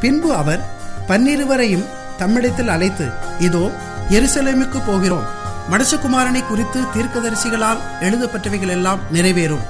பின்பு அவர் பன்னிருவரையும் தம்மிடத்தில் அழைத்து இதோ எருசலேமுக்கு போகிறோம் மனுஷகுமாரனை குறித்து தீர்க்கதரிசிகளால் எழுதப்பட்டவைகள் எல்லாம் நிறைவேறும்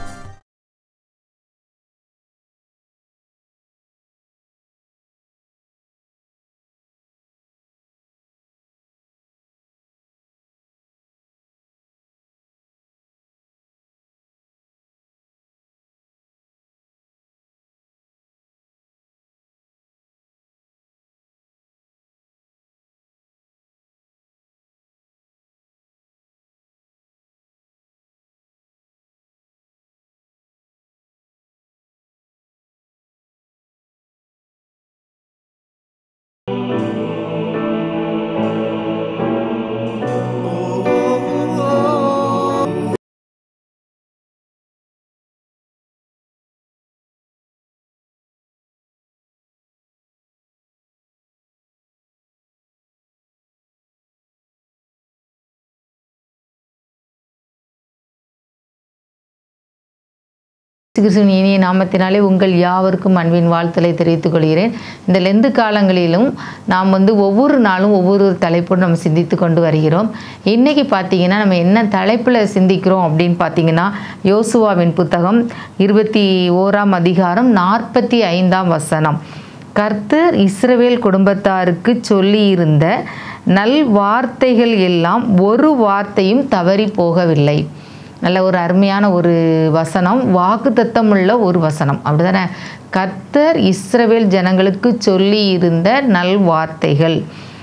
கிறிஸ்துவின் இனிய நாமத்தினாலே உங்கள் யாவருக்கும் அன்பின் வாழ்த்தலை தெரிவித்துக் கொள்கிறேன் இந்த லெந்து காலங்களிலும் நாம் வந்து ஒவ்வொரு நாளும் ஒவ்வொரு தலைப்போடு நம்ம சிந்தித்து கொண்டு வருகிறோம் இன்றைக்கி பார்த்தீங்கன்னா நம்ம என்ன தலைப்பில் சிந்திக்கிறோம் அப்படின்னு பார்த்தீங்கன்னா யோசுவாவின் புத்தகம் இருபத்தி ஓராம் அதிகாரம் நாற்பத்தி ஐந்தாம் வசனம் கர்த்தர் இஸ்ரவேல் குடும்பத்தாருக்கு சொல்லியிருந்த நல் வார்த்தைகள் எல்லாம் ஒரு வார்த்தையும் தவறி போகவில்லை நல்ல ஒரு அருமையான ஒரு வசனம் வாக்கு உள்ள ஒரு வசனம் அப்படிதானே கர்த்தர் இஸ்ரவேல் ஜனங்களுக்கு சொல்லி இருந்த நல்வார்த்தைகள்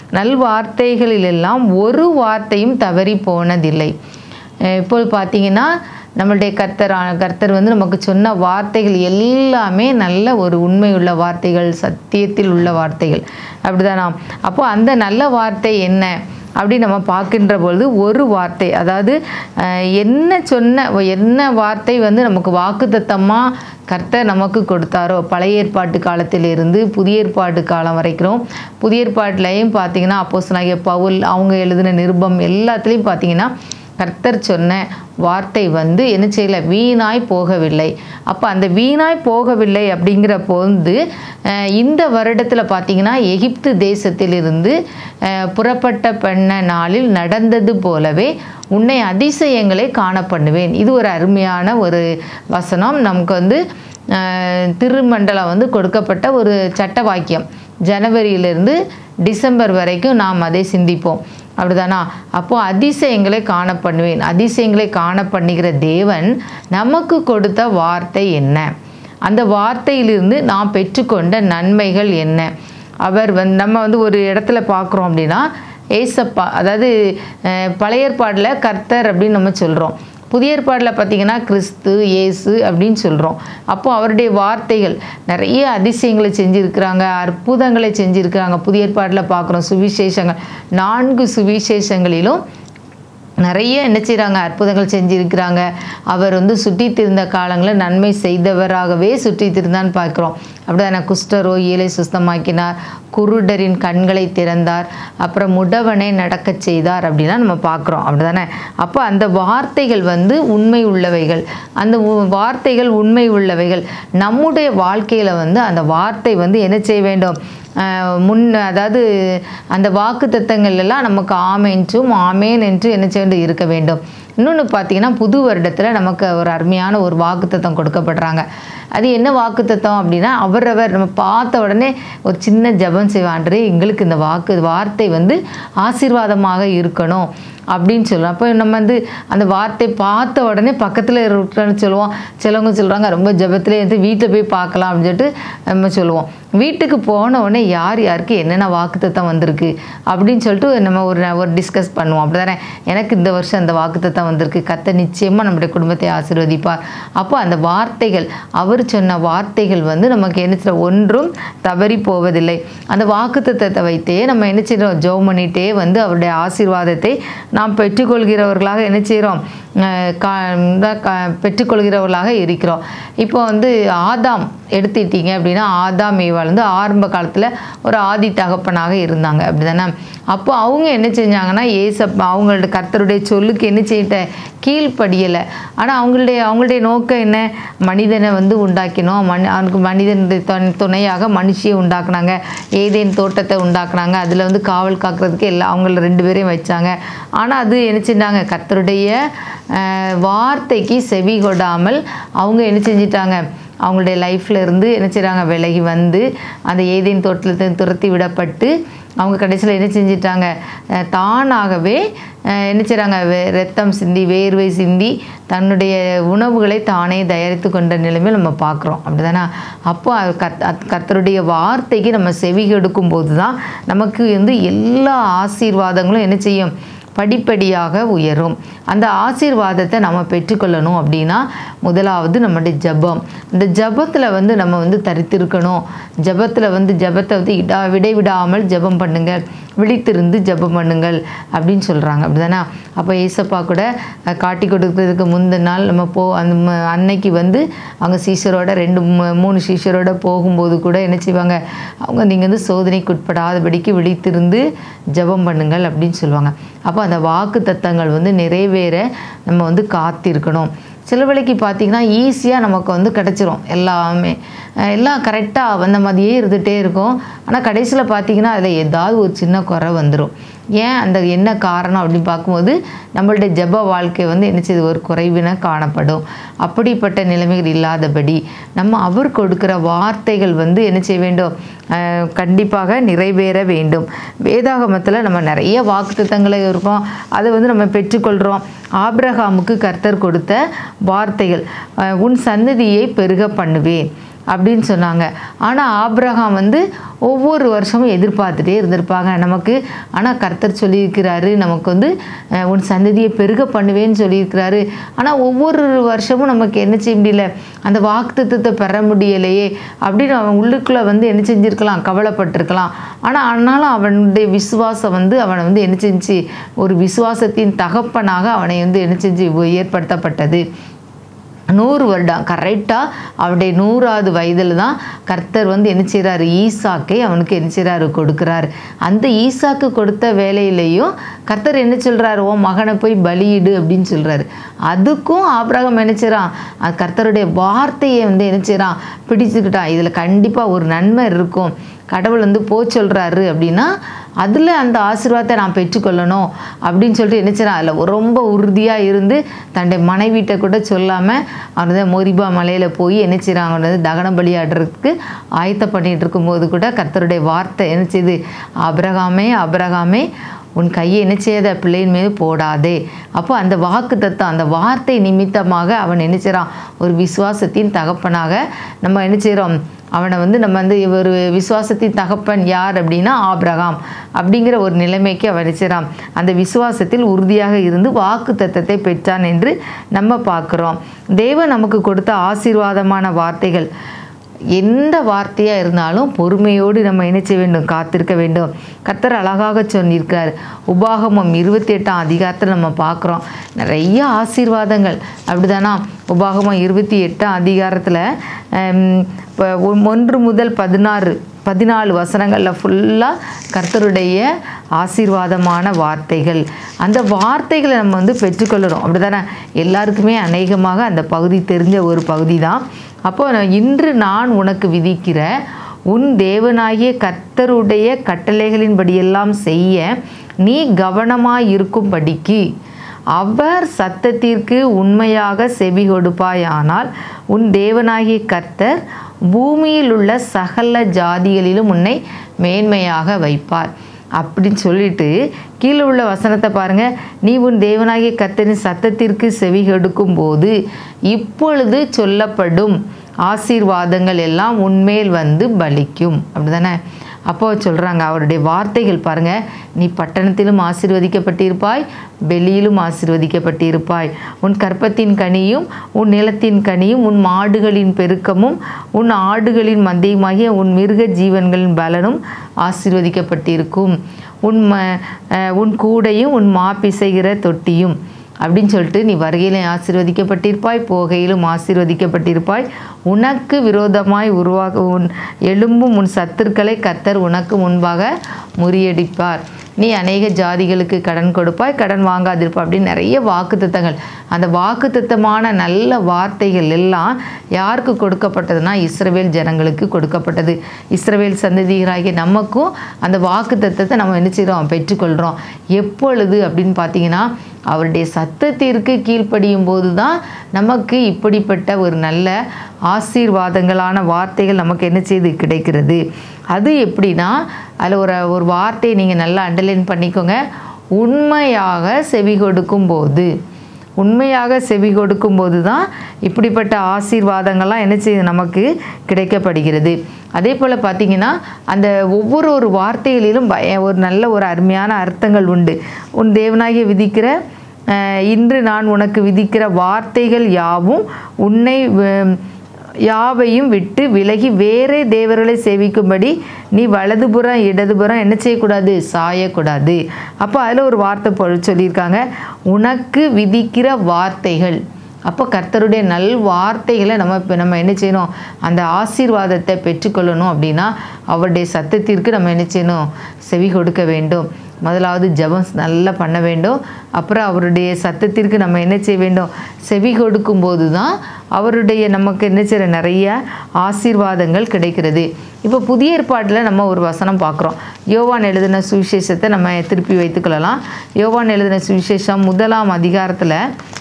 நல்வார்த்தைகளிலெல்லாம் ஒரு வார்த்தையும் தவறி போனதில்லை அஹ் இப்போது பார்த்தீங்கன்னா நம்மளுடைய கர்த்தர் கர்த்தர் வந்து நமக்கு சொன்ன வார்த்தைகள் எல்லாமே நல்ல ஒரு உண்மையுள்ள வார்த்தைகள் சத்தியத்தில் உள்ள வார்த்தைகள் அப்படிதானா அப்போ அந்த நல்ல வார்த்தை என்ன அப்படி நம்ம பார்க்கின்ற பொழுது ஒரு வார்த்தை அதாவது அஹ், என்ன சொன்ன என்ன வார்த்தை வந்து நமக்கு வாக்குத்தத்தமாக கர்த்தர் நமக்கு கொடுத்தாரோ பழைய ஏற்பாட்டு காலத்திலிருந்து புதிய ஏற்பாட்டு காலம் வரைக்கும் புதிய ஏற்பாட்டிலையும் பார்த்தீங்கன்னா அப்போஸ்தலனாகிய பவுல் அவங்க எழுதின நிருபம் எல்லாத்துலேயும் பார்த்தீங்கன்னா கர்த்தர் சொன்ன வார்த்தை வந்து என்ன செய்யல வீணாய் போகவில்லை அப்போ அந்த வீணாய் போகவில்லை அப்படிங்கிற போது அஹ், இந்த வருடத்தில் பார்த்தீங்கன்னா எகிப்து தேசத்திலிருந்து அஹ், புறப்பட்ட பண்ண நாளில் நடந்தது போலவே உன்னை அதிசயங்களை காண பண்ணுவேன் இது ஒரு அருமையான ஒரு வசனம் நமக்கு வந்து அஹ், திருமண்டலம் வந்து கொடுக்கப்பட்ட ஒரு சட்ட வாக்கியம் ஜனவரியிலிருந்து டிசம்பர் வரைக்கும் நாம் அதை சிந்திப்போம் அப்படிதானா அப்போ அதிசயங்களை காண பண்ணுவேன் அதிசயங்களை காண பண்ணுகிற தேவன் நமக்கு கொடுத்த வார்த்தை என்ன அந்த வார்த்தையிலிருந்து நாம் பெற்றுக்கொண்ட நன்மைகள் என்ன அவர் வந்து நம்ம வந்து ஒரு இடத்துல பார்க்குறோம் அப்படின்னா ஏசப்பா அதாவது அஹ், பழைய ஏற்பாடில் கர்த்தர் அப்படின்னு நம்ம சொல்கிறோம் புதிய ஏற்பாடில் பார்த்தீங்கன்னா கிறிஸ்து இயேசு அப்படின்னு சொல்கிறோம் அப்போ அவருடைய வார்த்தைகள் நிறைய அதிசயங்களை செஞ்சுருக்கிறாங்க அற்புதங்களை செஞ்சுருக்கிறாங்க புதிய ஏற்பாடில் பார்க்குறோம் சுவிசேஷங்கள் நான்கு சுவிசேஷங்களிலும் நிறைய என்ன செய்கிறாங்க அற்புதங்கள் செஞ்சிருக்கிறாங்க அவர் வந்து சுற்றித் திருந்த காலங்களில் நன்மை செய்தவராகவே சுற்றித் திருந்தான்னு பார்க்குறோம் அப்படிதானே குஷ்டரோகியலை சுத்தமாக்கினார் குருடரின் கண்களை திறந்தார் அப்புறம் முடவனை நடக்கச் செய்தார் அப்படின்னா நம்ம பார்க்குறோம் அப்படிதானே அப்போ அந்த வார்த்தைகள் வந்து உண்மை உள்ளவைகள் அந்த உ- வார்த்தைகள் உண்மை உள்ளவைகள் நம்முடைய வாழ்க்கையில் வந்து அந்த வார்த்தை வந்து என்ன செய்ய வேண்டும் ஆஹ் முன் அதாவது அந்த வாக்கு தத்தங்கள் எல்லாம் நமக்கு ஆம் என்றும் ஆமேன் என்று என்ன செய்ய வேண்டும் இருக்க வேண்டும் இன்னொன்று பார்த்தீங்கன்னா புது வருடத்தில் நமக்கு ஒரு அருமையான ஒரு வாக்குத்தத்தம் கொடுக்கப்படுறாங்க அது என்ன வாக்குத்தத்தம் அப்படின்னா அவரவர் நம்ம பார்த்த உடனே ஒரு சின்ன ஜெபம் செய்வான்றே எங்களுக்கு இந்த வாக்கு வார்த்தை வந்து ஆசீர்வாதமாக இருக்கணும் அப்படின்னு சொல்லுவோம் அப்போ நம்ம வந்து அந்த வார்த்தை பார்த்த உடனே பக்கத்தில் இருக்கணும்னு சொல்லுவோம் சிலவங்க சொல்கிறாங்க ரொம்ப ஜெபத்திலே இருந்து வீட்டில் போய் பார்க்கலாம் அப்படின்னு சொல்லிட்டு நம்ம சொல்லுவோம் வீட்டுக்கு போன உடனே யார் யாருக்கு என்னென்ன வாக்குத்தத்தம் வந்திருக்கு அப்படின்னு சொல்லிட்டு நம்ம ஒரு ஒரு டிஸ்கஸ் பண்ணுவோம் அப்படிதானே எனக்கு இந்த வருஷம் அந்த வாக்குத்தத்தம் வந்திருக்கு கத்த நிச்சயமாக நம்முடைய குடும்பத்தை ஆசீர்வதிப்பார் அப்போ அந்த வார்த்தைகள் அவர் சொன்ன வார்த்தைகள் வந்து நமக்கு என்ன செய்ய ஒன்றும் தவறி போவதில்லை அந்த வாக்குத்தத்தத்தை வைத்தே நம்ம என்ன செய்கிறோம் ஜெபம் பண்ணிட்டே வந்து அவருடைய ஆசீர்வாதத்தை நாம் பெற்றுக்கொள்கிறவர்களாக என்ன செய்கிறோம் அஹ், கா இந்த க- பெற்றுக்கொள்கிறவர்களாக இருக்கிறோம் இப்போ வந்து ஆதாம் எடுத்துட்டீங்க அப்படின்னா ஆதாம் ஏவாள் வந்து ஆரம்ப காலத்தில் ஒரு ஆதி தகப்பனாக இருந்தாங்க அப்படி தானே அப்போ அவங்க என்ன செஞ்சாங்கன்னா ஏசப்பா அவங்களோட கர்த்தருடைய சொல்லுக்கு என்ன செய்யிட்ட கீழ்ப்படியலை ஆனால் அவங்களுடைய அவங்களுடைய நோக்கம் என்ன மனிதனை வந்து உண்டாக்கினோம் மனி அவனுக்கு மனிதனுடைய துணை- துணையாக மனுஷியை உண்டாக்குனாங்க ஏதேன் தோட்டத்தை உண்டாக்குனாங்க அதில் வந்து காவல் காக்கிறதுக்கு எல்லாம் அவங்கள ரெண்டு பேரையும் வச்சாங்க ஆனால் அது என்ன செஞ்சாங்க கர்த்தருடைய அஹ், வார்த்தைக்கு செவி கொடாமல் அவங்க என்ன செஞ்சிட்டாங்க அவங்களுடைய லைஃப்ல இருந்து என்ன செய்கிறாங்க விலகி வந்து அந்த ஏதேன் தோட்டத்தை துரத்தி விடப்பட்டு அவங்க கடைசியில் என்ன செஞ்சிட்டாங்க அஹ் தானாகவே அஹ் என்ன செய்கிறாங்க ரத்தம் சிந்தி வேர்வை சிந்தி தன்னுடைய உணவுகளை தானே தயாரித்து கொண்ட நிலைமையில் நம்ம பார்க்குறோம் அப்படிதானே அப்போ அது கத் அத்- கர்த்தருடைய வார்த்தைக்கு நம்ம செவி கொடுக்கும் போது தான் நமக்கு வந்து எல்லா ஆசீர்வாதங்களும் என்ன செய்யும் படிப்படியாக உயரும் அந்த ஆசீர்வாதத்தை நம்ம பெற்றுக்கொள்ளணும் அப்படின்னா முதலாவது நம்முடைய ஜெபம் இந்த ஜெபத்தில் வந்து நம்ம வந்து தரித்திருக்கணும் ஜெபத்தில் வந்து ஜெபத்தை வந்து இடா விடைவிடாமல் ஜெபம் பண்ணுங்கள் விழித்திருந்து ஜெபம் பண்ணுங்கள் அப்படின்னு சொல்கிறாங்க அப்படிதானே அப்போ ஏசப்பா கூட அஹ், காட்டி கொடுக்கறதுக்கு முந்தின நாள் நம்ம போ அந்த ம- அன்னைக்கு வந்து அவங்க சீஷரோட ரெண்டு மூ- மூணு சீஷரோட போகும்போது கூட என்ன செய்வாங்க அவங்க நீங்கள் வந்து சோதனைக்கு உட்படாதபடிக்கு விழித்திருந்து ஜெபம் பண்ணுங்கள் அப்படின்னு சொல்லுவாங்க அப்போ அந்த வாக்கு தத்தங்கள் வந்து நிறைவேற நம்ம வந்து காத்திருக்கணும் சில வேளைக்கு பார்த்தீங்கன்னா ஈஸியாக நமக்கு வந்து கிடச்சிரும் எல்லாமே அஹ் எல்லாம் கரெக்டாக வந்த மாதிரியே இருந்துகிட்டே இருக்கும் ஆனால் கடைசியில் பார்த்தீங்கன்னா அதில் ஏதாவது ஒரு சின்ன குறை வந்துடும் ஏன் அந்த என்ன காரணம் அப்படின்னு பார்க்கும்போது நம்மளுடைய ஜெப வாழ்க்கை வந்து என்ன செய்யுது ஒரு குறைவின காணப்படும் அப்படிப்பட்ட நிலைமைகள் இல்லாதபடி நம்ம அவர் கொடுக்குற வார்த்தைகள் வந்து என்ன செய்ய வேண்டும் அஹ் கண்டிப்பாக நிறைவேற வேண்டும் வேதாகமத்தில் நம்ம நிறைய வாக்குத்தத்தங்களை இருக்கோம் அதை வந்து நம்ம பெற்றுக்கொள்கிறோம் ஆபிரகாமுக்கு கர்த்தர் கொடுத்த வார்த்தைகள் அஹ் உன் சந்ததியை பெருக பண்ணுவேன் அப்படின்னு சொன்னாங்க ஆனால் ஆபிரகாம் வந்து ஒவ்வொரு வருஷமும் எதிர்பார்த்துட்டே இருந்திருப்பாங்க நமக்கு ஆனால் கர்த்தர் சொல்லியிருக்கிறாரு நமக்கு வந்து அஹ், உன் சந்ததியை பெருக பண்ணுவேன்னு சொல்லியிருக்கிறாரு ஆனால் ஒவ்வொரு வருஷமும் நமக்கு என்ன செய்ய முடியல அந்த வாக்குத்தத்தத்தை பெற முடியலையே அப்படின்னு அவன் உள்ளுக்குள்ளே வந்து என்ன செஞ்சிருக்கலாம் கவலைப்பட்டிருக்கலாம் ஆனால் ஆனாலும் அவனுடைய விசுவாசம் வந்து அவனை வந்து என்ன செஞ்சு ஒரு விசுவாசத்தின் தகப்பனாக அவனை வந்து என்ன செஞ்சு ஏற்படுத்தப்பட்டது நூறு வருடம் கரெக்டாக அவருடைய நூறாவது வயதில் தான் கர்த்தர் வந்து என்ன செய்கிறாரு ஈசாக்கை அவனுக்கு என்ன செய்கிறாரு கொடுக்குறாரு அந்த ஈசாக்கு கொடுத்த வேலையிலையும் கர்த்தர் என்ன சொல்கிறாரு உன் மகனை போய் பலியிடு அப்படின்னு சொல்கிறாரு அதுக்கும் ஆபிரகாம் என்ன செய்கிறான் அது கர்த்தருடைய வார்த்தையை வந்து என்ன செய்கிறான் பிடிச்சுக்கிட்டான் இதில் கண்டிப்பாக ஒரு நன்மை இருக்கும் கடவுள் வந்து போ சொல்கிறாரு அப்படின்னா அதில் அந்த ஆசீர்வாதத்தை நான் பெற்றுக்கொள்ளணும் அப்படின்னு சொல்லிட்டு என்ன செய்றான் அதில் ரொம்ப உறுதியாக இருந்து தன்னுடைய மனைவிட்ட கூட சொல்லாமல் அவன் வந்து மோரிபா மலையில் போய் என்ன செய்கிறான் அவன் வந்து தகன பலியாடுறதுக்கு ஆயத்தம் பண்ணிட்டு இருக்கும்போது கூட கர்த்தருடைய வார்த்தை என்ன செய்யுது அபிரகாமே அபிரகாமே உன் கையை என்ன செய்யாத பிள்ளையின் மீது போடாதே அப்போ அந்த வாக்கு தத்தம் அந்த வார்த்தை நிமித்தமாக அவன் என்ன செய்கிறான் ஒரு விசுவாசத்தின் தகப்பனாக நம்ம என்ன செய்கிறோம் அவனை வந்து நம்ம வந்து ஒரு விசுவாசத்தின் தகப்பன் யார் அப்படின்னா ஆபிரகாம் அப்படிங்கிற ஒரு நிலைமைக்கு அவன் நினைச்சிறான் அந்த விசுவாசத்தில் உறுதியாக இருந்து வாக்கு தத்தத்தை பெற்றான் என்று நம்ம பார்க்குறோம் தேவன் நமக்கு கொடுத்த ஆசீர்வாதமான வார்த்தைகள் எந்த வார்த்தையாக இருந்தாலும் பொறுமையோடு நம்ம என்ன செய்ய வேண்டும் காத்திருக்க வேண்டும் கர்த்தர் அழகாக சொன்னிருக்கார் உபாகமம் இருபத்தி எட்டாம் அதிகாரத்தில் நம்ம பார்க்குறோம் நிறைய ஆசீர்வாதங்கள் அப்படிதானா உபாகமம் இருபத்தி எட்டாம் அதிகாரத்தில் இப்போ ஒன்று முதல் பதினாறு பதினாலு வசனங்களில் ஃபுல்லாக கர்த்தருடைய ஆசீர்வாதமான வார்த்தைகள் அந்த வார்த்தைகளை நம்ம வந்து பெற்றுக்கொள்ளணும் அப்படிதானே எல்லாருக்குமே அநேகமாக அந்த பகுதி தெரிஞ்ச ஒரு பகுதி தான் அப்போ நான் இன்று நான் உனக்கு விதிக்கிற உன் தேவனாகிய கர்த்தருடைய கட்டளைகளின்படியெல்லாம் செய்ய நீ கவனமாய் இருக்கும்படிக்கு அவர் சத்தத்திற்கு உண்மையாக செவி கொடுப்பாயானால் உன் தேவனாகிய கர்த்தர் பூமியில் உள்ள சகல ஜாதிகளிலும் உன்னை மேன்மையாக வைப்பார் அப்படின்னு சொல்லிட்டு கீழே உள்ள வசனத்தை பாருங்க நீ உன் தேவனாகிய கர்த்தரின் சத்தத்திற்கு செவி கொடுக்கும் போது இப்பொழுது சொல்லப்படும் ஆசீர்வாதங்கள் எல்லாம் உன்மேல் வந்து பலிக்கும் அப்படிதானே அப்போ சொல்கிறாங்க அவருடைய வார்த்தைகள் பாருங்க நீ பட்டணத்திலும் ஆசீர்வதிக்கப்பட்டிருப்பாய் வெளியிலும் ஆசீர்வதிக்கப்பட்டிருப்பாய் உன் கற்பத்தின் கனியும் உன் நிலத்தின் கனியும் உன் மாடுகளின் பெருக்கமும் உன் ஆடுகளின் மந்தையுமாகிய உன் மிருக ஜீவன்களின் பலனும் ஆசீர்வதிக்கப்பட்டிருக்கும் உன் ம அஹ் உன் கூடையும் உன் மா பிசைகிற தொட்டியும் அப்படின்னு சொல்லிட்டு நீ வருகையிலும் ஆசீர்வதிக்கப்பட்டிருப்பாய் போகையிலும் ஆசீர்வதிக்கப்பட்டிருப்பாய் உனக்கு விரோதமாய் உருவாக உன் எழும்பும் உன் சத்துருக்களை கர்த்தர் உனக்கு முன்பாக முறியடிப்பார் நீ அநேக ஜாதிகளுக்கு கடன் கொடுப்பாய் கடன் வாங்காதிருப்பாய் அப்படின்னு நிறைய வாக்குத்தத்தங்கள் அந்த வாக்குத்தத்தமான நல்ல வார்த்தைகள் எல்லாம் யாருக்கு கொடுக்கப்பட்டதுன்னா இஸ்ரவேல் ஜனங்களுக்கு கொடுக்கப்பட்டது இஸ்ரவேல் சந்ததிகராகிய நமக்கும் அந்த வாக்குத்தத்தத்தை நம்ம என்ன செய்கிறோம் பெற்றுக்கொள்கிறோம் எப்பொழுது அப்படின்னு பார்த்தீங்கன்னா அவருடைய சத்தத்திற்கு கீழ்ப்படியும் போது தான் நமக்கு இப்படிப்பட்ட ஒரு நல்ல ஆசீர்வாதங்களான வார்த்தைகள் நமக்கு என்ன செய்து கிடைக்கிறது அது எப்படின்னா அதில் ஒரு ஒரு வார்த்தையை நீங்கள் நல்லா அண்டர்லைன் பண்ணிக்கோங்க உண்மையாக செவி கொடுக்கும் போது உண்மையாக செவி கொடுக்கும்போது தான் இப்படிப்பட்ட ஆசீர்வாதங்கள்லாம் என்ன செய்யுது நமக்கு கிடைக்கப்படுகிறது அதே போல் பார்த்தீங்கன்னா அந்த ஒவ்வொரு ஒரு வார்த்தைகளிலும் பய ஒரு நல்ல ஒரு அருமையான அர்த்தங்கள் உண்டு உன் தேவனாகிய விதிக்கிற அஹ், இன்று நான் உனக்கு விதிக்கிற வார்த்தைகள் யாவும் உன்னை வே- யாவையும் விட்டு விலகி வேறே தேவர்களை சேவிக்கும்படி நீ வலதுபுறம் இடதுபுறம் என்ன செய்யக்கூடாது சாயக்கூடாது அப்போ அதில் ஒரு வார்த்தை பொ சொல்லியிருக்காங்க உனக்கு விதிக்கிற வார்த்தைகள் அப்போ கர்த்தருடைய நல் வார்த்தைகளை நம்ம இப்போ நம்ம என்ன செய்யணும் அந்த ஆசீர்வாதத்தை பெற்றுக்கொள்ளணும் அப்படின்னா அவருடைய சத்தத்திற்கு நம்ம என்ன செய்யணும் செவி கொடுக்க வேண்டும் முதலாவது ஜெபம் நல்லா பண்ண வேண்டும் அப்புறம் அவருடைய சத்தத்திற்கு நம்ம என்ன செய்ய வேண்டும் செவி கொடுக்கும்போது தான் அவருடைய நமக்கு என்ன செய்கிற நிறைய ஆசீர்வாதங்கள் கிடைக்கிறது இப்போ புதிய ஏற்பாட்டில் நம்ம ஒரு வசனம் பார்க்குறோம் யோவான் எழுதின சுவிசேஷத்தை நம்ம திருப்பி வைத்துக்கொள்ளலாம் யோவான் எழுதின சுவிசேஷம் முதலாம் அதிகாரத்தில்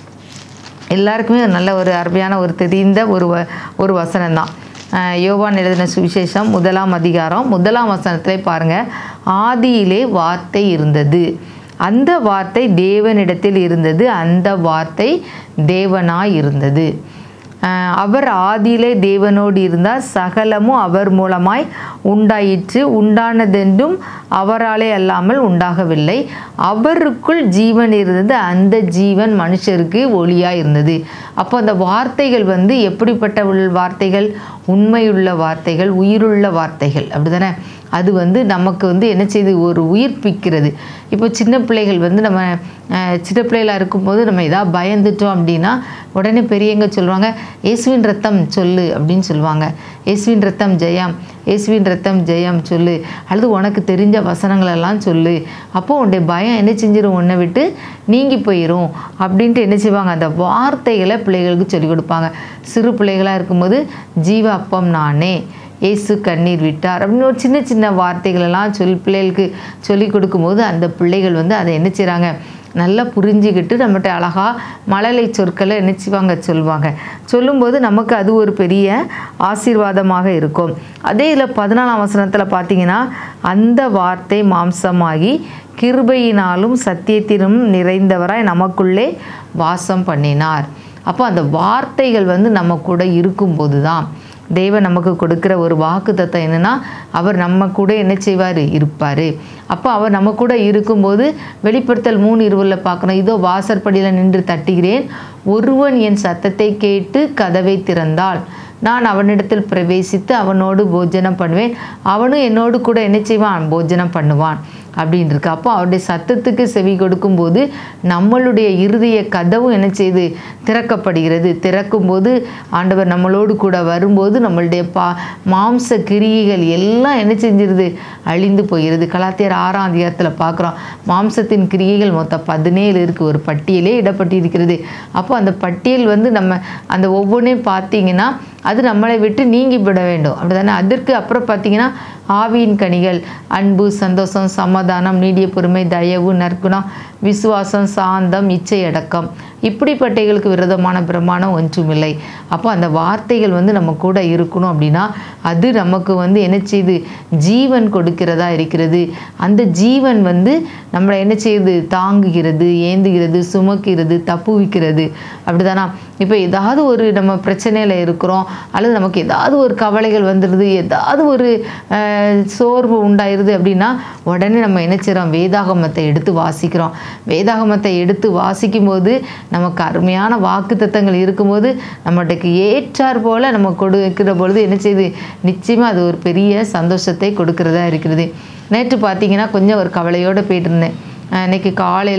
எல்லாருக்குமே ஒரு நல்ல ஒரு அருமையான ஒரு தெரிந்த ஒரு வ ஒரு வசனம் தான் யோவான் எழுதின சுவிசேஷம் முதலாம் அதிகாரம் முதலாம் வசனத்திலே பாருங்கள் ஆதியிலே வார்த்தை இருந்தது அந்த வார்த்தை தேவனிடத்தில் இருந்தது அந்த வார்த்தை தேவனாய் இருந்தது அஹ் அவர் ஆதியிலே தேவனோடு இருந்தார் சகலமும் அவர் மூலமாய் உண்டாயிற்று உண்டானதென்றும் அவராலே அல்லாமல் உண்டாகவில்லை அவருக்குள் ஜீவன் இருந்தது அந்த ஜீவன் மனுஷருக்கு ஒளியாக இருந்தது அப்போ அந்த வார்த்தைகள் வந்து எப்படிப்பட்ட உள் வார்த்தைகள் உண்மையுள்ள வார்த்தைகள் உயிருள்ள வார்த்தைகள் அப்படிதானே அது வந்து நமக்கு வந்து என்ன செய்யுது ஒரு உயிர்ப்பிக்கிறது இப்போ சின்ன பிள்ளைகள் வந்து நம்ம அஹ், சின்ன பிள்ளைகளாக இருக்கும்போது நம்ம எதாவது பயந்துட்டோம் அப்படின்னா உடனே பெரியவங்க சொல்லுவாங்க இயேசுவின் ரத்தம் சொல்லு அப்படின்னு சொல்லுவாங்க இயேசுவின் ரத்தம் ஜெயம் இயேசுவின் ரத்தம் ஜெயம் சொல்லு அல்லது உனக்கு தெரிஞ்ச வசனங்களெல்லாம் சொல்லு அப்போ உன்னுடைய பயம் என்ன செஞ்சிடும் உன்னை விட்டு நீங்கி போயிடும் அப்படின்ட்டு என்ன செய்வாங்க அந்த வார்த்தைகளை பிள்ளைகளுக்கு சொல்லிக் கொடுப்பாங்க சிறு பிள்ளைகளாக இருக்கும்போது ஜீவ அப்பம் நானே இயேசு கண்ணீர் விட்டார் அப்படின்னு ஒரு சின்ன சின்ன வார்த்தைகளெல்லாம் சொல் பிள்ளைகளுக்கு சொல்லி கொடுக்கும்போது அந்த பிள்ளைகள் வந்து அதை என்ன செய்கிறாங்க நல்லா புரிஞ்சுக்கிட்டு நம்மகிட்ட அழகாக மழலை சொற்களை என்ன செய்வாங்க சொல்லுவாங்க சொல்லும்போது நமக்கு அது ஒரு பெரிய ஆசீர்வாதமாக இருக்கும் அதே இதில் பதினாலாம் வசனத்தில் பார்த்தீங்கன்னா அந்த வார்த்தை மாம்சமாகி கிருபையினாலும் சத்தியத்திலும் நிறைந்தவராய் நமக்குள்ளே வாசம் பண்ணினார் அப்போ அந்த வார்த்தைகள் வந்து நம்ம கூட இருக்கும்போது தான் தேவன் நமக்கு கொடுக்குற ஒரு வாக்கு தத்தம் என்னன்னா அவர் நம்ம கூட என்ன செய்வார் இருப்பார் அப்போ அவர் நம்ம கூட இருக்கும்போது வெளிப்படுத்தல் மூணு இருவில் பார்க்கணும் இதோ வாசற்படியில் நின்று தட்டுகிறேன் ஒருவன் என் சத்தத்தை கேட்டு கதவை திறந்தால் நான் அவனிடத்தில் பிரவேசித்து அவனோடு போஜனம் பண்ணுவேன் அவனும் என்னோடு கூட என்ன செய்வான் போஜனம் பண்ணுவான் அப்படின்னு இருக்கு அப்போ அவருடைய சத்தத்துக்கு செவி கொடுக்கும்போது நம்மளுடைய இருதய கதவும் என்ன செய்யுது திறக்கப்படுகிறது திறக்கும்போது ஆண்டவர் நம்மளோடு கூட வரும்போது நம்மளுடைய பா மாம்ச கிரியைகள் எல்லாம் என்ன செஞ்சிருது அழிந்து போகிறது கலாத்தியர் ஆறாம் அதிகாரத்தில் பார்க்குறோம் மாம்சத்தின் கிரியைகள் மொத்தம் பதினேழு இருக்குது ஒரு பட்டியலே இடப்பட்டிருக்கிறது அப்போ அந்த பட்டியல் வந்து நம்ம அந்த ஒவ்வொன்றையும் பார்த்தீங்கன்னா அது நம்மளை விட்டு நீங்கி விட வேண்டும் அப்படிதானே அதற்கு அப்புறம் பார்த்தீங்கன்னா ஆவியின் கனிகள் அன்பு சந்தோஷம் சமாதானம் நீடிய பொறுமை தயவு நற்குணம் விசுவாசம் சாந்தம் இச்சை அடக்கம் இப்படிப்பட்டவைகளுக்கு விரோதமான பிரமாணம் ஒன்றுமில்லை அப்போ அந்த வார்த்தைகள் வந்து நம்ம கூட இருக்கணும் அப்படின்னா அது நமக்கு வந்து என்ன செய்யுது ஜீவன் கொடுக்கிறதா இருக்கிறது அந்த ஜீவன் வந்து நம்மளை என்ன செய்யுது தாங்குகிறது ஏந்துகிறது சுமக்கிறது தப்புவிக்கிறது அப்படிதானா இப்போ ஏதாவது ஒரு நம்ம பிரச்சனையில் இருக்கிறோம் அல்லது நமக்கு ஏதாவது ஒரு கவலைகள் வந்துடுது ஏதாவது ஒரு அஹ், சோர்வு உண்டாயிருது அப்படின்னா உடனே நம்ம என்ன செய்கிறோம் வேதாகமத்தை எடுத்து வாசிக்கிறோம் வேதாகமத்தை எடுத்து வாசிக்கும்போது நமக்கு அருமையான வாக்குத்தத்தங்கள் இருக்கும்போது நம்மளுக்கு ஏற்றார் போல் நம்ம கொடுக்கிற பொழுது என்ன செய்யுது நிச்சயமாக அது ஒரு பெரிய சந்தோஷத்தை கொடுக்கிறதா இருக்கிறது நேற்று பார்த்தீங்கன்னா கொஞ்சம் ஒரு கவலையோடு போயிட்டு இருந்தேன் அஹ் இன்னைக்கு காலையில்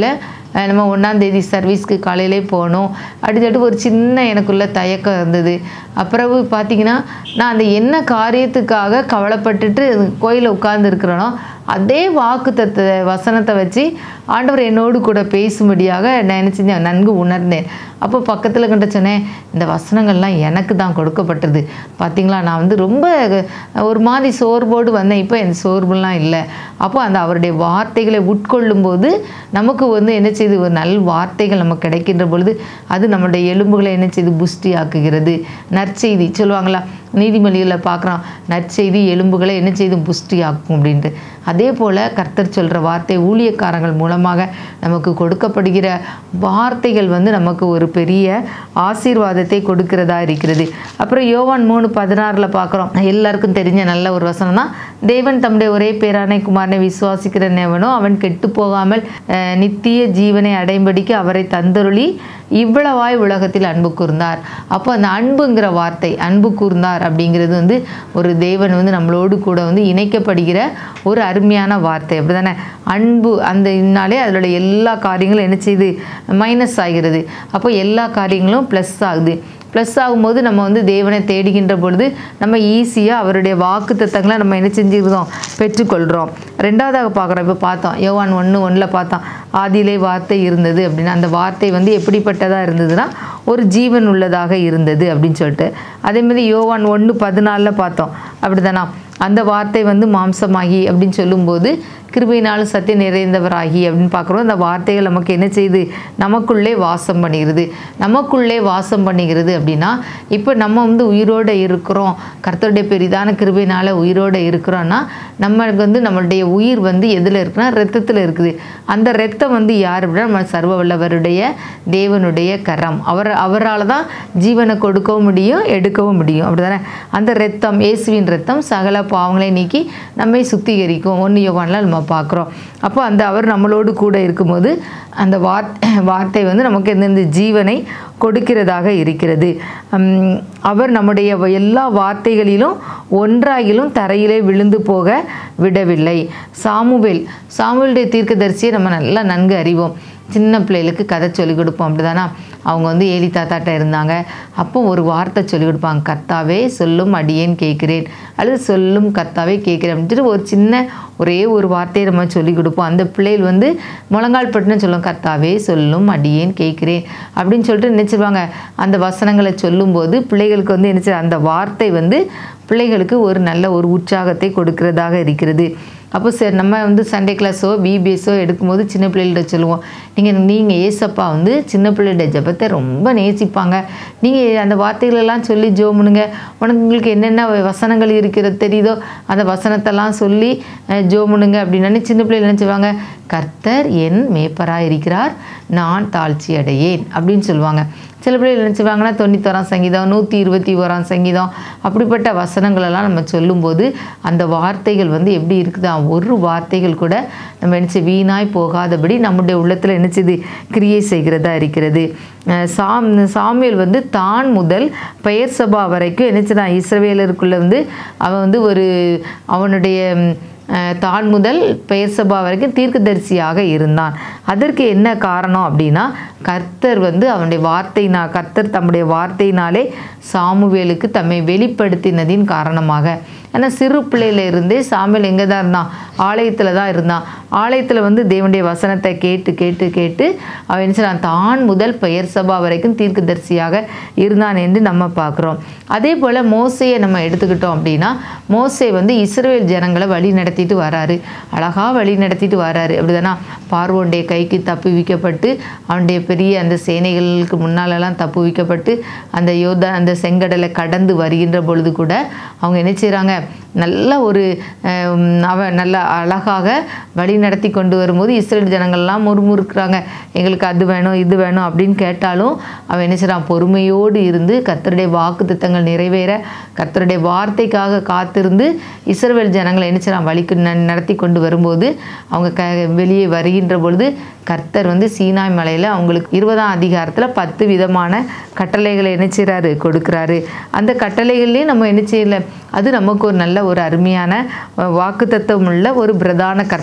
அஹ் நம்ம ஒன்றாந்தேதி சர்வீஸ்க்கு காலையிலே போகணும் அப்படி சொல்லிட்டு ஒரு சின்ன எனக்குள்ள தயக்கம் இருந்தது அப்புறம் பார்த்தீங்கன்னா நான் அந்த என்ன காரியத்துக்காக கவலைப்பட்டுட்டு கோயிலில் உட்கார்ந்து இருக்கிறேனோ அதே வாக்கு தத்த வசனத்தை வச்சு ஆண்டவர் என்னோடு கூட பேசும்படியாக நான் என்ன செஞ்சேன் நன்கு உணர்ந்தேன் அப்போ பக்கத்தில் கிட்ட சொன்னேன் இந்த வசனங்கள்லாம் எனக்கு தான் கொடுக்கப்பட்டது பார்த்தீங்களா நான் வந்து ரொம்ப ஒரு மாதிரி சோர்வோடு வந்தேன் இப்போ என் சோர்வுலாம் இல்லை அப்போ அந்த அவருடைய வார்த்தைகளை உட்கொள்ளும் போது நமக்கு வந்து என்ன செய்யுது ஒரு நல் வார்த்தைகள் நமக்கு கிடைக்கின்ற பொழுது அது நம்மளுடைய எலும்புகளை என்ன செய்யுது புஷ்டி ஆக்குகிறது நற்செய்தி சொல்லுவாங்களா நீதிமொழிகளில் பார்க்குறோம் நற்செய்தி எலும்புகளை என்ன செய்து புஷ்டி ஆக்கும் அப்படின்ட்டு அதே போல் கர்த்தர் சொல்கிற வார்த்தை ஊழியக்காரங்கள் மூலமாக நமக்கு கொடுக்கப்படுகிற வார்த்தைகள் வந்து நமக்கு ஒரு பெரிய ஆசீர்வாதத்தை கொடுக்கிறதா இருக்கிறது அப்புறம் யோவான் மூணு பதினாறில் பார்க்குறோம் எல்லாருக்கும் தெரிஞ்ச நல்ல ஒரு வசனம் தான் தேவன் தம்முடைய ஒரே பேரானை குமாரனை விசுவாசிக்கிறனவனோ அவன் கெட்டு போகாமல் அஹ், நித்திய ஜீவனை அடையும்படிக்கு அவரை தந்தருளி இவ்வளவாய் உலகத்தில் அன்பு கூர்ந்தார் அப்போ அந்த அன்புங்கிற வார்த்தை அன்பு கூர்ந்தார் அப்படிங்கிறது வந்து ஒரு தேவன் வந்து நம்மளோடு கூட வந்து இணைக்கப்படுகிற ஒரு அருமையான வார்த்தை அப்படிதானே அன்பு அந்த இன்னாலே அதோட எல்லா காரியங்களும் என்ன செய்யுது மைனஸ் ஆகிறது அப்போ எல்லா காரியங்களும் ப்ளஸ் ஆகுது ப்ளஸ் ஆகும்போது நம்ம வந்து தேவனை தேடுகின்ற பொழுது நம்ம ஈஸியாக அவருடைய வாக்கு தத்தங்களை நம்ம என்ன செஞ்சுருந்தோம் பெற்றுக்கொள்கிறோம் ரெண்டாவதாக பார்க்குறோம் இப்போ பார்த்தோம் யோவான் ஒன்று ஒன்றில் பார்த்தோம் ஆதியிலே வார்த்தை இருந்தது அப்படின்னா அந்த வார்த்தை வந்து எப்படிப்பட்டதாக இருந்ததுன்னா ஒரு ஜீவன் உள்ளதாக இருந்தது அப்படின்னு சொல்லிட்டு அதே மாதிரி யோவான் ஒன்று பதினாலில் பார்த்தோம் அப்படிதானா அந்த வார்த்தை வந்து மாம்சமாகி அப்படின்னு சொல்லும்போது கிருபையினாலும் சத்தியம் நிறைந்தவராகி அப்படின்னு பார்க்குறோம் அந்த வார்த்தைகள் நமக்கு என்ன செய்யுது நமக்குள்ளே வாசம் பண்ணுகிறது நமக்குள்ளே வாசம் பண்ணுகிறது அப்படின்னா இப்போ நம்ம வந்து உயிரோடு இருக்கிறோம் கர்த்தருடைய பெரிதான கிருபையினால் உயிரோடு இருக்கிறோன்னா நம்மளுக்கு வந்து நம்மளுடைய உயிர் வந்து எதில் இருக்குன்னா ரத்தத்தில் இருக்குது அந்த ரத்தம் வந்து யார் அப்படின்னா நம்ம சர்வ வல்லவருடைய தேவனுடைய கரம் அவர் அவரால் தான் ஜீவனை கொடுக்கவும் முடியும் எடுக்கவும் முடியும் அப்படிதானே அந்த ரத்தம் இயேசுவின் ரத்தம் சகல பாவங்களை நீக்கி நம்மை சுத்திகரிக்கும் ஒன்று யோவானில் நம்ம பார்க்குறோம் அப்போ அந்த அவர் நம்மளோடு கூட இருக்கும்போது அந்த வார்த்தை வார்த்தை வந்து நமக்கு இந்த ஜீவனை கொடுக்கிறதாக இருக்கிறது உம், அவர் நம்முடைய எல்லா வார்த்தைகளிலும் ஒன்றாகிலும் தரையிலே விழுந்து போக விடவில்லை சாமுவேல் சாமுவேலுடைய தீர்க்கதரிசியை நம்ம நல்லா நன்கு அறிவோம் சின்ன பிள்ளைகளுக்கு கதை சொல்லிக் கொடுப்போம் அப்படிதானா அவங்க வந்து ஏலி தாத்தாட்ட இருந்தாங்க அப்போ ஒரு வார்த்தை சொல்லிக் கொடுப்பாங்க கர்த்தாவே சொல்லும் அடியேன் கேட்கிறேன் அல்லது சொல்லும் கர்த்தாவே கேட்கிறேன் அப்படின்ட்டு ஒரு சின்ன ஒரே ஒரு வார்த்தையை நம்ம சொல்லிக் கொடுப்போம் அந்த பிள்ளைகள் வந்து முழங்கால் பட்டுன்னு சொல்லும் கர்த்தாவே சொல்லும் அடியேன் கேட்கிறேன் அப்படின்னு சொல்லிட்டு நினச்சிருவாங்க அந்த வசனங்களை சொல்லும்போது பிள்ளைகளுக்கு வந்து நினச்சி அந்த வார்த்தை வந்து பிள்ளைகளுக்கு ஒரு நல்ல ஒரு உற்சாகத்தை கொடுக்கிறதாக இருக்கிறது அப்போ சரி நம்ம வந்து சண்டே கிளாஸோ பிபிஎஸோ எடுக்கும்போது சின்ன பிள்ளைகள்ட்ட சொல்லுவோம் நீங்கள் நீங்கள் ஏசப்பா வந்து சின்ன பிள்ளையோட ஜெபத்தை ரொம்ப நேசிப்பாங்க நீங்கள் அந்த வார்த்தைகளெல்லாம் சொல்லி ஜோமுனுங்க உனக்கு உங்களுக்கு என்னென்ன வசனங்கள் இருக்கிறது தெரியுதோ அந்த வசனத்தெல்லாம் சொல்லி அஹ், ஜோமுனுங்க அப்படின்னு சின்ன பிள்ளைகள் நினச்சிவாங்க கர்த்தர் என் மேப்பராக இருக்கிறார் நான் தாழ்ச்சி அடையேன் அப்படின்னு சொல்லுவாங்க சில பிள்ளைகள் நினச்சிவாங்கன்னா தொண்ணூத்தோராம் சங்கீதம் நூற்றி இருபத்தி ஓராம் சங்கீதம் அப்படிப்பட்ட வசனங்களெல்லாம் நம்ம சொல்லும்போது அந்த வார்த்தைகள் வந்து எப்படி இருக்குதா ஒரு வார்த்தைகள் கூட நம்ம நினச்சி வீணாய் போகாதபடி நம்முடைய உள்ளத்தில் நினச்சது கிரியை செய்கிறதா இருக்கிறது அஹ் சாம் சாமியல் வந்து தான் முதல் பெயர் சபா வரைக்கும் நினச்சிதான் இஸ்ரவேலருக்குள்ளே வந்து அவன் வந்து ஒரு அவனுடைய ம், அஹ் தான் முதல் பெயர் சபா வரைக்கும் தீர்க்கதரிசியாக இருந்தான் அதற்கு என்ன காரணம் அப்படின்னா கர்த்தர் வந்து அவனுடைய வார்த்தையினா கர்த்தர் தம்முடைய வார்த்தையினாலே சாமுவேலுக்கு தம்மை வெளிப்படுத்தினதின் காரணமாக ஏன்னா சிறு பிள்ளையில இருந்தே சாமுவேல் எங்கே தான் இருந்தான் ஆலயத்தில் தான் இருந்தான் ஆலயத்தில் வந்து தேவனுடைய வசனத்தை கேட்டு கேட்டு கேட்டு அவன் என்ன செய்றான்? தான் முதல் பெயர் சபா வரைக்கும் தீர்க்கதரிசியாக இருந்தான் என்று நம்ம பார்க்குறோம் அதே போல் மோசையை நம்ம எடுத்துக்கிட்டோம் அப்படின்னா மோசே வந்து இஸ்ரவேல் ஜனங்களை வழி நடத்திட்டு வராரு அழகாக வழி நடத்திட்டு வராரு அப்படிதானா பார்வோனுடைய கைக்கு தப்புவிக்கப்பட்டு அவனுடைய பெரிய அந்த சேனைகளுக்கு முன்னாலெல்லாம் தப்புவிக்கப்பட்டு அந்த யோதா அந்த செங்கடலை கடந்து வருகின்ற பொழுது கூட அவங்க என்ன செய்கிறாங்க நல்ல ஒரு அஹ், அவன் நல்ல அழகாக வழி நடத்தி கொண்டு வரும்போது இஸ்ரேல் ஜனங்கள்லாம் முறுமுறுக்கிறாங்க எங்களுக்கு அது வேணும் இது வேணும் அப்படின்னு கேட்டாலும் அவன் என்ன செய்றான் பொறுமையோடு இருந்து கர்த்தருடைய வாக்கு திட்டங்கள் நிறைவேற கர்த்தருடைய வார்த்தைக்காக காத்திருந்து இஸ்ரவேல் ஜனங்களை என்ன செய்றான் வழிக்கு ந- நடத்தி கொண்டு வரும்போது அவங்க க வெளியே வருகின்ற பொழுது கர்த்தர் வந்து சீனாய் மலையில் அவங்களுக்கு இருபதாம் அதிகாரத்தில் பத்து விதமான கட்டளைகளை என்ன செய்கிறாரு கொடுக்குறாரு அந்த கட்டளைகள்லேயும் நம்ம என்ன செய்யல அது நமக்கு ஒரு நல்ல ஒரு அருமையான வாக்குத்தத்தம் உள்ள ஒரு பிரதான கற்பனையாக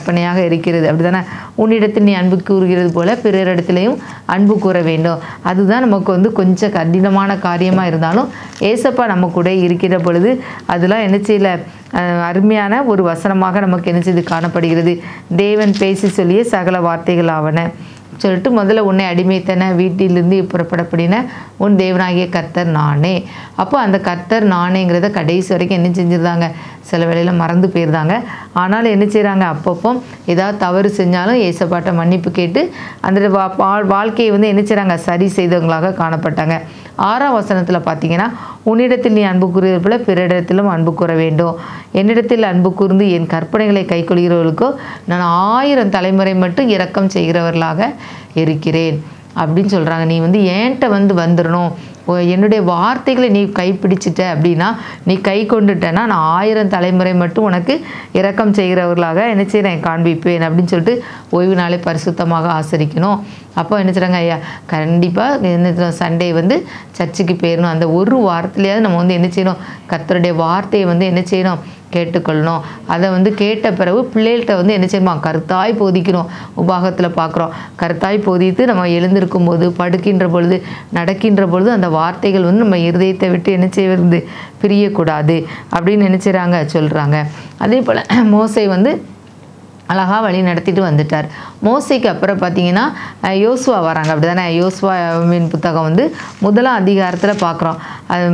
இருக்கிறது அப்படிதானே உன்னிடத்தில் நீ அன்பு கூறுகிறது போல பிறரிடத்திலையும் அன்பு கூற வேண்டும் அதுதான் நமக்கு வந்து கொஞ்சம் கடினமான காரியமாக இருந்தாலும் ஏசப்பா நம்ம கூட இருக்கிற பொழுது அதெல்லாம் என்ன செய்யல அஹ், அருமையான ஒரு வசனமாக நமக்கு என்ன செய்து காணப்படுகிறது தேவன் பேசி சொல்லிய சகல வார்த்தைகள் ஆவன சொல்லிட்டு முதல்ல உன்னை அடிமைத்தன வீட்டிலிருந்து புறப்படப்படின உன் தேவனாகிய கர்த்தர் நானே அப்போ அந்த கர்த்தர் நானேங்கிறத கடைசி வரைக்கும் என்ன செஞ்சிருந்தாங்க சில வேளையில் மறந்து போயிருந்தாங்க ஆனாலும் என்ன செய்கிறாங்க அப்பப்போ ஏதாவது தவறு செஞ்சாலும் ஏசப்பாட்ட மன்னிப்பு கேட்டு அந்த வா- வா- வாழ்க்கையை வந்து என்ன செய்கிறாங்க சரி செய்தவங்களாக காணப்பட்டாங்க ஆறாம் வசனத்தில் பார்த்தீங்கன்னா உன்னிடத்தில் நீ அன்பு கூறுவது போல பிறரிடத்திலும் அன்பு கூற வேண்டும் என்னிடத்தில் அன்பு கூர்ந்து என் கற்பனைகளை கைக்கொள்கிறவர்களுக்கோ நான் ஆயிரம் தலைமுறை மட்டும் இரக்கம் செய்கிறவர்களாக இருக்கிறேன் அப்படின்னு சொல்கிறாங்க நீ வந்து ஏன்ட்ட வந்து வந்துடணும் ஓ, என்னுடைய வார்த்தைகளை நீ கைப்பிடிச்சிட்ட அப்படின்னா நீ கை கொண்டுட்டேன்னா நான் ஆயிரம் தலைமுறை மட்டும் உனக்கு இரக்கம் செய்கிறவர்களாக என்ன செய்கிறேன் காண்பிப்பேன் அப்படின்னு சொல்லிட்டு ஓய்வு நாளை பரிசுத்தமாக ஆசரிக்கணும் அப்போ என்ன செய்கிறாங்க ஐயா கண்டிப்பாக என்ன சண்டே வந்து சர்ச்சுக்கு போயிடணும் அந்த ஒரு வாரத்துலையாவது நம்ம வந்து என்ன செய்யணும் கர்த்தருடைய வார்த்தையை வந்து என்ன செய்யணும் கேட்டுக்கொள்ளணும் அதை வந்து கேட்ட பிறகு பிள்ளைகள்கிட்ட வந்து என்ன செய்யணுமா கருத்தாய் போதிக்கணும் உபாகத்தில் பார்க்குறோம் கருத்தாய் போதித்து நம்ம எழுந்திருக்கும் போது படுக்கின்ற பொழுது நடக்கின்ற பொழுது அந்த வார்த்தைகள் வந்து நம்ம இருதயத்தை விட்டு என்ன செய்வது பிரியக்கூடாது அப்படின்னு நினச்சிறாங்க சொல்கிறாங்க அதே போல் மோசை வந்து அழகாக வழி நடத்திட்டு வந்துட்டார் மோசைக்கு அப்புறம் பார்த்தீங்கன்னா அஹ், யோசுவா வராங்க அப்படி தானே யோசுவாவின் புத்தகம் வந்து முதலாம் அதிகாரத்தில் பார்க்குறோம் அது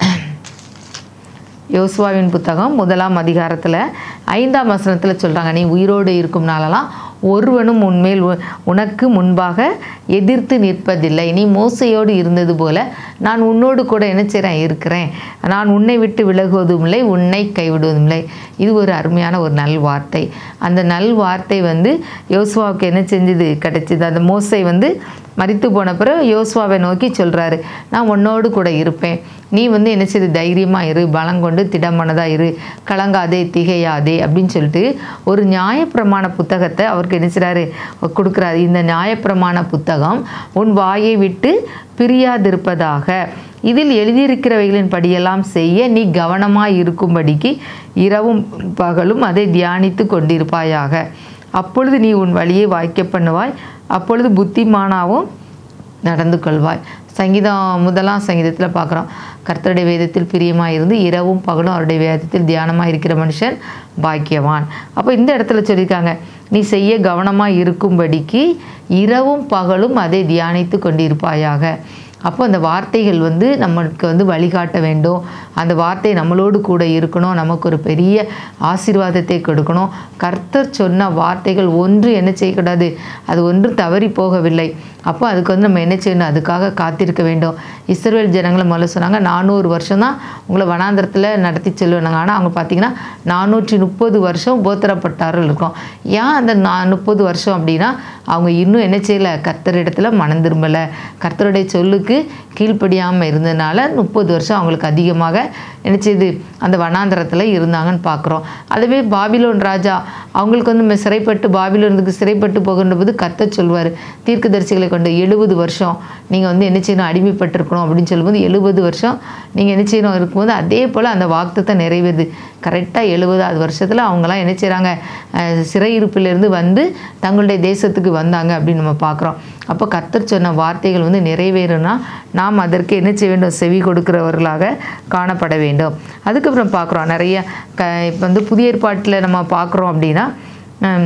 யோசுவாவின் புத்தகம் முதலாம் அதிகாரத்தில் ஐந்தாம் வசனத்தில் சொல்கிறாங்க நீ உயிரோடு இருக்கும் நாளெல்லாம் ஒருவனும் உன்மேல் உ- உனக்கு முன்பாக எதிர்த்து நிற்பதில்லை நீ மோசையோடு இருந்தது போல நான் உன்னோடு கூட என்ன செய்கிறேன் இருக்கிறேன் நான் உன்னை விட்டு விலகுவதும் இல்லை உன்னை கைவிடுவதும் இல்லை இது ஒரு அருமையான ஒரு நல் வார்த்தை அந்த நல் வார்த்தை வந்து யோசுவாவுக்கு என்ன செஞ்சது கிடைச்சிது அந்த மோசை வந்து மரித்து போன பிறகு யோசுவாவை நோக்கி சொல்கிறாரு நான் உன்னோடு கூட இருப்பேன் நீ வந்து என்ன செய்து தைரியமாக இரு பலங்கொண்டு திடமனதாக இரு கலங்காதே திகையாதே அப்படின்னு சொல்லிட்டு ஒரு நியாயப்பிரமாண புத்தகத்தை அவருக்கு என்ன செய்றாரு கொடுக்குறாரு இந்த நியாயப்பிரமாண புத்தகம் உன் வாயை விட்டு பிரியாதிருப்பதாக இதில் எழுதியிருக்கிறவைகளின் படியெல்லாம் செய்ய நீ கவனமாய் இருக்கும்படிக்கு இரவும் பகலும் அதை தியானித்து கொண்டிருப்பாயாக அப்பொழுது நீ உன் வழியை வாய்க்க பண்ணுவாய் அப்பொழுது புத்திமானாவும் நடந்து கொள்வாய் சங்கீதம் முதலாம் சங்கீதத்தில் பார்க்குறோம் கர்த்தருடைய வேதத்தில் பிரியமாக இருந்து இரவும் பகலும் அவருடைய வேதத்தில் தியானமாக இருக்கிற மனுஷன் பாக்கியவான் அப்போ இந்த இடத்துல சொல்லியிருக்காங்க நீ செய்ய கவனமாக இருக்கும்படிக்கு இரவும் பகலும் அதை தியானித்து கொண்டிருப்பாயாக அப்போ அந்த வார்த்தைகள் வந்து நமக்கு வந்து வழிகாட்ட வேண்டும் அந்த வார்த்தை நம்மளோடு கூட இருக்கணும் நமக்கு ஒரு பெரிய ஆசீர்வாதத்தை கொடுக்கணும் கர்த்தர் சொன்ன வார்த்தைகள் ஒன்று என்ன செய்யக்கூடாது அது ஒன்று தவறி போகவில்லை அப்போ அதுக்கு வந்து நம்ம என்ன செய்யணும் அதுக்காக காத்திருக்க வேண்டும் இஸ்ரேல் ஜனங்களை முதல்ல சொன்னாங்க நானூறு வருஷம் தான் உங்களை வனாந்திரத்தில் நடத்தி செல்வேனாங்க ஆனால் அவங்க பார்த்தீங்கன்னா நானூற்றி முப்பது வருஷம் உபோத்தரப்பட்டார்கள் இருக்கும் ஏன் அந்த நா முப்பது வருஷம் அப்படின்னா அவங்க இன்னும் என்ன செய்யலை கர்த்தர் இடத்துல மனம் திரும்பலை கர்த்தருடைய சொல்லுக்கு கீழ்ப்படியாமல் இருந்ததுனால முப்பது வருஷம் அவங்களுக்கு அதிகமாக என்ன செய்யுது அந்த வனாந்திரத்தில் இருந்தாங்கன்னு பார்க்குறோம் அதுவே பாபிலோன் ராஜா அவங்களுக்கு வந்து நம்ம சிறைப்பட்டு பாபிலோனுக்கு சிறைப்பட்டு போகின்ற போது கர்த்தர் சொல்வார் தீர்க்கதரிசிகளை கொண்டு எழுபது வருஷம் நீங்கள் வந்து என்ன செய்யணும் அடிமைப்பட்டிருக்கணும் அப்படின்னு சொல்லும்போது எழுபது வருஷம் நீங்கள் என்ன செய்யணும் இருக்கும்போது அதே போல் அந்த வாக்குத்தத்தை நிறைவேறுது கரெக்டாக எழுபதாவது வருஷத்தில் அவங்களாம் என்ன செய்கிறாங்க அஹ், சிறையிருப்பிலிருந்து வந்து தங்களுடைய தேசத்துக்கு வந்தாங்க அப்படின்னு நம்ம பார்க்குறோம் அப்போ கர்த்தர் சொன்ன வார்த்தைகள் வந்து நிறைவேறுனா நாம் அதற்கு என்ன செய்ய வேண்டும் செவி கொடுக்கிறவர்களாக காணப்பட வேண்டும் அதுக்கப்புறம் பார்க்குறோம் நிறைய க இப்போ வந்து புதிய ஏற்பாட்டில் நம்ம பார்க்குறோம் அப்படின்னா ஹம்,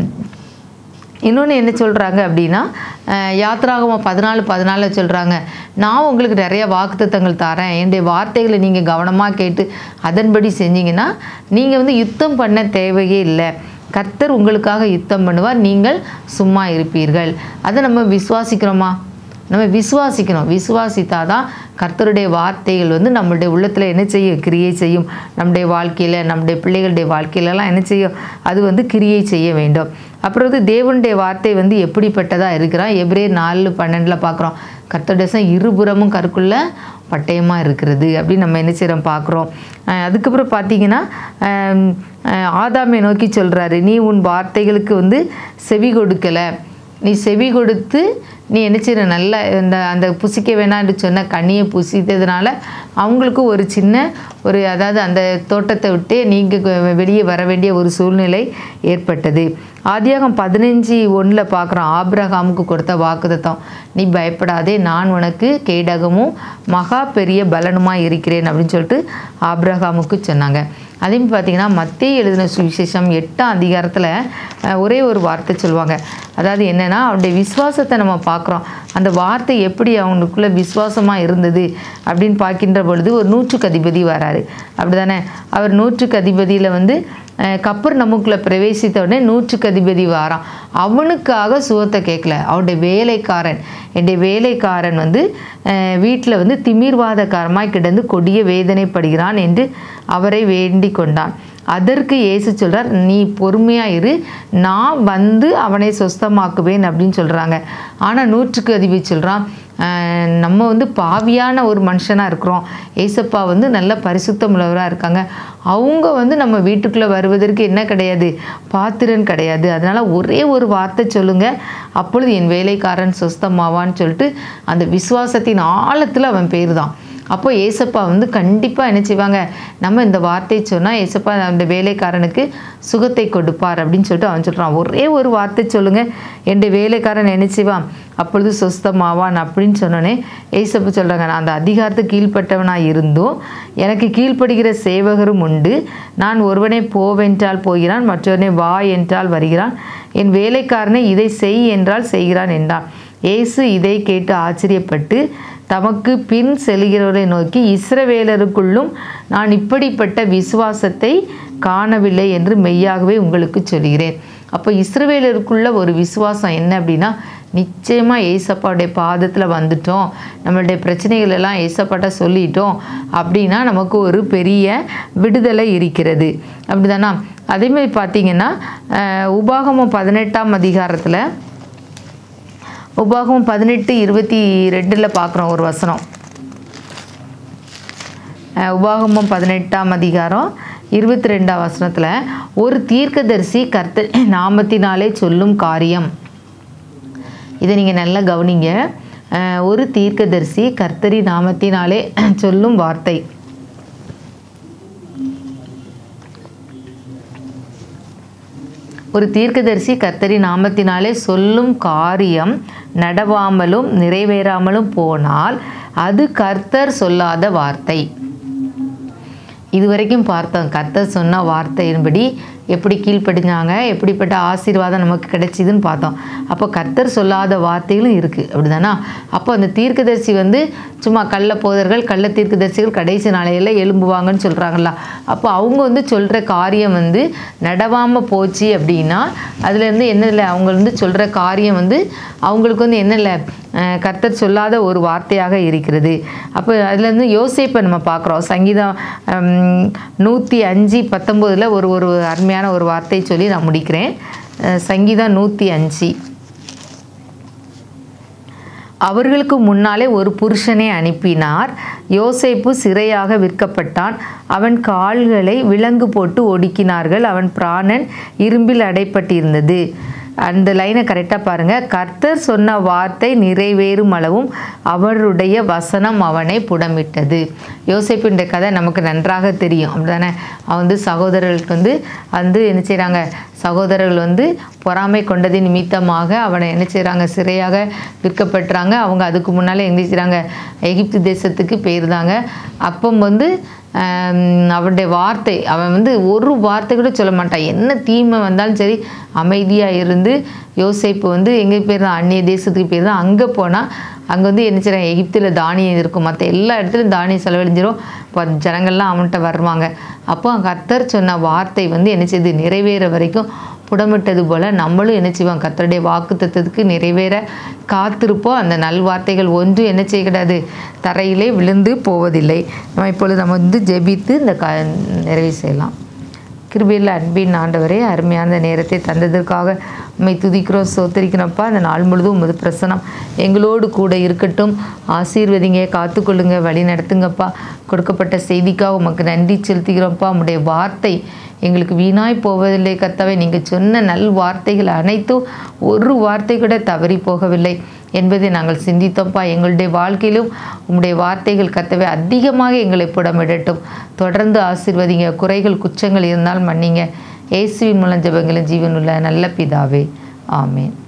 இன்னொன்று என்ன சொல்கிறாங்க அப்படின்னா அஹ், யாத்ராகமம் பதினாலு பதினாலில் சொல்கிறாங்க நான் உங்களுக்கு நிறைய வாக்குத்தத்தங்கள் தரேன் என்னுடைய வார்த்தைகளை நீங்கள் கவனமாக கேட்டு அதன்படி செஞ்சீங்கன்னா நீங்கள் வந்து யுத்தம் பண்ண தேவையே இல்லை கர்த்தர் உங்களுக்காக யுத்தம் பண்ணுவார் நீங்கள் சும்மா இருப்பீர்கள் அதை நம்ம விசுவாசிக்கிறோமா நம்ம விசுவாசிக்கணும் விசுவாசித்தா தான் கர்த்தருடைய வார்த்தைகள் வந்து நம்மளுடைய உள்ளத்தில் என்ன செய்யும் கிரியை செய்யும் நம்முடைய வாழ்க்கையில் நம்முடைய பிள்ளைகளுடைய வாழ்க்கையிலலாம் என்ன செய்யும் அது வந்து கிரியை செய்ய வேண்டும் அப்புறம் வந்து தேவனுடைய வார்த்தை வந்து எப்படிப்பட்டதாக இருக்கிறான் எப்ரே நாலு பன்னெண்டில் பார்க்குறோம் கர்த்தருடைய சம் இருபுறமும் கருக்குள்ள பட்டயமாக இருக்கிறது அப்படின்னு நம்ம என்ன செய்கிறோம் பார்க்குறோம் அஹ் அதுக்கப்புறம் பார்த்தீங்கன்னா அஹ் அஹ் ஆதாமை நோக்கி சொல்கிறாரு நீ உன் வார்த்தைகளுக்கு வந்து செவி கொடுக்கலை நீ செவி கொடுத்து நீ என்ன செய்யற நல்லா இந்த அந்த புசிக்க வேணாம்னு சொன்ன கனியை புசித்ததுனால அவங்களுக்கு ஒரு சின்ன ஒரு அதாவது அந்த தோட்டத்தை விட்டு நீங்கள் வெளியே வர வேண்டிய ஒரு சூழ்நிலை ஏற்பட்டது ஆதியாகம் பதினஞ்சு ஒன்றில் பார்க்குறோம் ஆபிரகாமுக்கு கொடுத்த வாக்குத்தத்தம் நீ பயப்படாதே நான் உனக்கு கேடகமும் மகா பெரிய பலனுமாக இருக்கிறேன் அப்படின்னு சொல்லிட்டு ஆபிரகாமுக்கு சொன்னாங்க அதே மாதிரி பார்த்தீங்கன்னா மத்திய எழுதின சுவிசேஷம் எட்டாம் அதிகாரத்தில் அஹ், ஒரே ஒரு வார்த்தை சொல்லுவாங்க அதாவது என்னென்னா அவனுடைய விசுவாசத்தை நம்ம பார்க்குறோம் அந்த வார்த்தை எப்படி அவனுக்குள்ள விசுவாசமாக இருந்தது அப்படின்னு பார்க்கின்ற பொழுது ஒரு நூற்றுக்கு அதிபதி வராரு அப்படிதானே அவர் நூற்றுக்கு அதிபதியில் வந்து அஹ், கப்பர் நமக்குள்ளே பிரவேசித்த உடனே நூற்றுக்கு அதிபதி வாரான் அவனுக்காக சுகத்தை கேட்கல அவனுடைய வேலைக்காரன் என்னுடைய வேலைக்காரன் வந்து வீட்டில் வந்து திமிர்வாதக்காரமாய் கிடந்து கொடிய வேதனைப்படுகிறான் என்று அவரை வேண்டிக் கொண்டான் அதற்கு இயேசு சொல்றார் நீ பொறுமையா இரு நான் வந்து அவனை சொஸ்தமாக்குவேன் அப்படின்னு சொல்றாங்க ஆனால் நூற்றுக்கு அதிபதி சொல்றான் "அஹ், நம்ம வந்து பாவியான ஒரு மனுஷனாக இருக்கிறோம் ஏசப்பா வந்து நல்ல பரிசுத்தம் உள்ளவராக இருக்காங்க அவங்க வந்து நம்ம வீட்டுக்குள்ளே வருவதற்கு என்ன கிடையாது பாத்திரன் கிடையாது அதனால் ஒரே ஒரு வார்த்தை சொல்லுங்க அப்பொழுது என் வேலைக்காரன் சொஸ்தமாவான்னு சொல்லிட்டு அந்த விசுவாசத்தின் ஆழத்தில் அவன் பேர் தான் அப்போ ஏசப்பா வந்து கண்டிப்பாக என்ன செய்வாங்க நம்ம இந்த வார்த்தை சொன்னால் ஏசப்பா அந்த வேலைக்காரனுக்கு சுகத்தை கொடுப்பார் அப்படின்னு சொல்லிட்டு அவன் சொல்கிறான் ஒரே ஒரு வார்த்தை சொல்லுங்கள் என் வேலைக்காரன் என்ன செய்வான் அப்பொழுது சொஸ்தமாவான் அப்படின்னு சொன்னோன்னே ஏசப்பா சொல்கிறாங்க நான் அந்த அதிகாரத்துக்கு கீழ்ப்பட்டவனாக இருந்தும் எனக்கு கீழ்ப்படுகிற சேவகரும் உண்டு நான் ஒருவனை போவென்றால் போகிறான் மற்றவனை வா என்றால் வருகிறான் என் வேலைக்காரனை இதை செய் என்றால் செய்கிறான் என்றான் இயேசு இதை கேட்டு ஆச்சரியப்பட்டு தமக்கு பின் செல்கிறவரை நோக்கி இஸ்ரவேலருக்குள்ளும் நான் இப்படிப்பட்ட விசுவாசத்தை காணவில்லை என்று மெய்யாகவே உங்களுக்கு சொல்கிறேன் அப்போ இஸ்ரவேலருக்குள்ள ஒரு விசுவாசம் என்ன அப்படின்னா நிச்சயமாக ஏசப்பாவுடைய பாதத்தில் வந்துட்டோம் நம்மளுடைய பிரச்சனைகள் எல்லாம் ஏசப்பாட்ட சொல்லிட்டோம் அப்படின்னா நமக்கு ஒரு பெரிய விடுதலை இருக்கிறது அப்படிதானா அதேமாதிரி பார்த்தீங்கன்னா அஹ், உபாகமம் பதினெட்டாம் அதிகாரத்தில் உபாகமம் பதினெட்டு இருபத்தி ரெண்டில் பார்க்குறோம் ஒரு வசனம் அஹ் உபாகமம் பதினெட்டாம் அதிகாரம் இருபத்தி ரெண்டாம் வசனத்தில் ஒரு தீர்க்கதரிசி கர்த்த நாமத்தினாலே சொல்லும் காரியம் இதை நீங்கள் நல்லா கவனிங்க அஹ் ஒரு தீர்க்கதரிசி கர்த்தரி நாமத்தினாலே சொல்லும் வார்த்தை ஒரு தீர்க்கதரிசி கர்த்தரி நாமத்தினாலே சொல்லும் காரியம் நடவாமலும் நிறைவேறாமலும் போனால் அது கர்த்தர் சொல்லாத வார்த்தை இதுவரைக்கும் பார்த்தோம் கர்த்தர் சொன்ன வார்த்தையின்படி எப்படி கீழ்ப்படிஞ்சாங்க எப்படிப்பட்ட ஆசீர்வாதம் நமக்கு கிடைச்சிதுன்னு பார்த்தோம் அப்போ கர்த்தர் சொல்லாத வார்த்தைகளும் இருக்குது அப்படிதானா அப்போ அந்த தீர்க்கதரிசி வந்து சும்மா கள்ள போதர்கள் கள்ள தீர்க்கதரிசிகள் கடைசி நாளையில் எழும்புவாங்கன்னு சொல்கிறாங்களா அப்போ அவங்க வந்து சொல்கிற காரியம் வந்து நடவாமல் போச்சு அப்படின்னா அதுலேருந்து என்ன இல்லை அவங்க வந்து சொல்கிற காரியம் வந்து அவங்களுக்கு வந்து என்ன இல்லை அஹ் கர்த்தர் சொல்லாத ஒரு வார்த்தையாக இருக்கிறது அப்போ அதுலேருந்து யோசேப்பை நம்ம பார்க்குறோம் சங்கீதம் ஹம், நூற்றி அஞ்சு பத்தொம்போதில் ஒரு ஒரு அருமையான ஒரு வார்த்தை சொல்லி நான் முடிக்கிறேன் அஹ் சங்கீதம் நூற்றி அஞ்சு அவர்களுக்கு முன்னாலே ஒரு புருஷனை அனுப்பினார் யோசேப்பு சிறையாக விற்கப்பட்டான் அவன் கால்களை விலங்கு போட்டு ஒடுக்கினார்கள் அவன் பிராணன் இரும்பில் அடைப்பட்டிருந்தது அந்த லைனை கரெக்டாக பாருங்கள் கர்த்தர் சொன்ன வார்த்தை நிறைவேறும் அளவும் அவருடைய வசனம் அவனை புடமிட்டது யோசேப்பின் கதை நமக்கு நன்றாக தெரியும் அப்படிதானே அவன் வந்து சகோதரர்களுக்கு வந்து வந்து என்ன செய்கிறாங்க சகோதரர்கள் வந்து பொறாமை கொண்டதின் நிமித்தமாக அவனை என்ன செய்கிறாங்க சிறையாக விற்கப்பட்டுறாங்க அவங்க அதுக்கு முன்னால் என்ன செய்கிறாங்க எகிப்து தேசத்துக்கு போயிருந்தாங்க அப்போ வந்து ஆம், அவனுடைய வார்த்தை அவன் வந்து ஒரு வார்த்தை கூட சொல்ல மாட்டான் என்ன தீமை வந்தாலும் சரி அமைதியாக இருந்து யோசேப்பு வந்து எங்கே போயிருந்தான் அந்நிய தேசத்துக்கு போயிருந்தான் அங்கே போனால் அங்கே வந்து என்ன செய்கிறாங்க எகிப்தில் தானியம் இருக்கும் மற்ற எல்லா இடத்துலையும் தானியம் செலவழிஞ்சிரும் இப்போ ஜனங்கள்லாம் அவன்கிட்ட வருவாங்க அப்போ கர்த்தர் சொன்ன வார்த்தை வந்து என்ன செய்யுது நிறைவேற வரைக்கும் புடமிட்டது போல் நம்மளும் என்ன செய்வோம் கர்த்தருடைய வாக்கு தத்துவத்துக்கு நிறைவேற காத்திருப்போம் அந்த நல்வார்த்தைகள் ஒன்று என்ன செய்யக்கூடாது தரையிலே விழுந்து போவதில்லை நம்ம இப்பொழுது நம்ம வந்து ஜெபித்து இந்த க நிறைவு செய்யலாம் கிருபையில் அன்பின் ஆண்டவரே அருமையான நேரத்தை தந்ததற்காக உண்மை துதிக்கிறோம் சோத்தரிக்கிறோம்ப்பா அந்த நாள் முழுதும் உமது பிரசனம் எங்களோடு கூட இருக்கட்டும் ஆசீர்வதிங்க காத்துக்கொள்ளுங்க வழி நடத்துங்கப்பா கொடுக்கப்பட்ட செய்திக்காக உமக்கு நன்றி செலுத்துகிறோம்ப்பா உம்முடைய வார்த்தை எங்களுக்கு வீணாய் போவதில்லை கர்த்தாவே நீங்கள் சொன்ன நல் வார்த்தைகள் அனைத்தும் ஒரு வார்த்தை கூட தவறி போகவில்லை என்பதை நாங்கள் சிந்தித்தோம்ப்பா எங்களுடைய வாழ்க்கையிலும் உம்முடைய வார்த்தைகள் கர்த்தாவே அதிகமாக எங்களை புடமிடட்டும் தொடர்ந்து ஆசீர்வதிங்க குறைகள் குற்றங்கள் இருந்தால் மன்னிங்க இயேசுவின் மூலம் ஜெபங்களும் ஜீவனுள்ள நல்ல பிதாவே ஆமென்